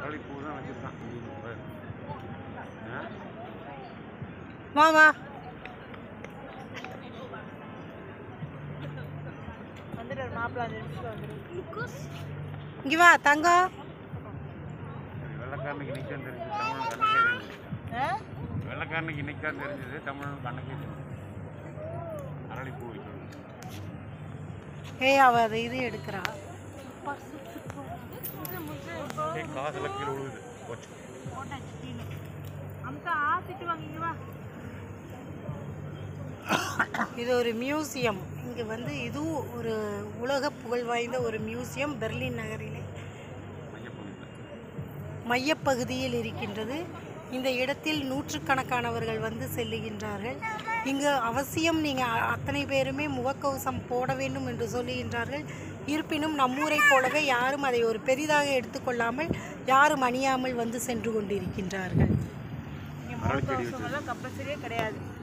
அரளிப்பூ தான் வச்சுருக்கான் ஆ வா வா வந்துட்டு மாப்பிள்ளை அஞ்சு நிமிஷத்தில் வந்துடும் இங்கே வா தங்கம் வெள்ளக்காரனுக்கு நிற்கான்னு தெரிஞ்சது தமிழன் கண்ணுக்கே தெரிஞ்சது வெள்ளக்காரனுக்கு நிற்கான்னு தெரிஞ்சது தமிழன் கண்ணுக்கே தெரிஞ்சது அரளிப்பூ வைக்கணும் ஏய் அவ அதை இது எடுக்கிறா ஏய் காசில் கீழே விழுகுது போச்சு அமுக்கா ஆத்திட்டு வாங்கிங்க வா இது ஒரு மியூசியம் இங்கே வந்து இதுவும் ஒரு உலக புகழ் வாய்ந்த ஒரு மியூசியம் பெர்லின் நகரிலே மையப்பகுதியில் மையப்பகுதியில் இருக்கின்றது இந்த இடத்தில் நூற்றுக்கணக்கானவர்கள் வந்து செல்லுகின்றார்கள் இங்கு அவசியம் நீங்கள் அத்தனை பேருமே முகக்கவசம் போட வேண்டும் என்று சொல்லுகின்றார்கள் இருப்பினும் நம்மூரைப் போலவே யாரும் அதை ஒரு பெரிதாக எடுத்துக்கொள்ளாமல் யாரும் அணியாமல் வந்து சென்று கொண்டிருக்கின்றார்கள் இங்கே முகக்கவசம் எல்லாம் கம்பல்சரியே கிடையாது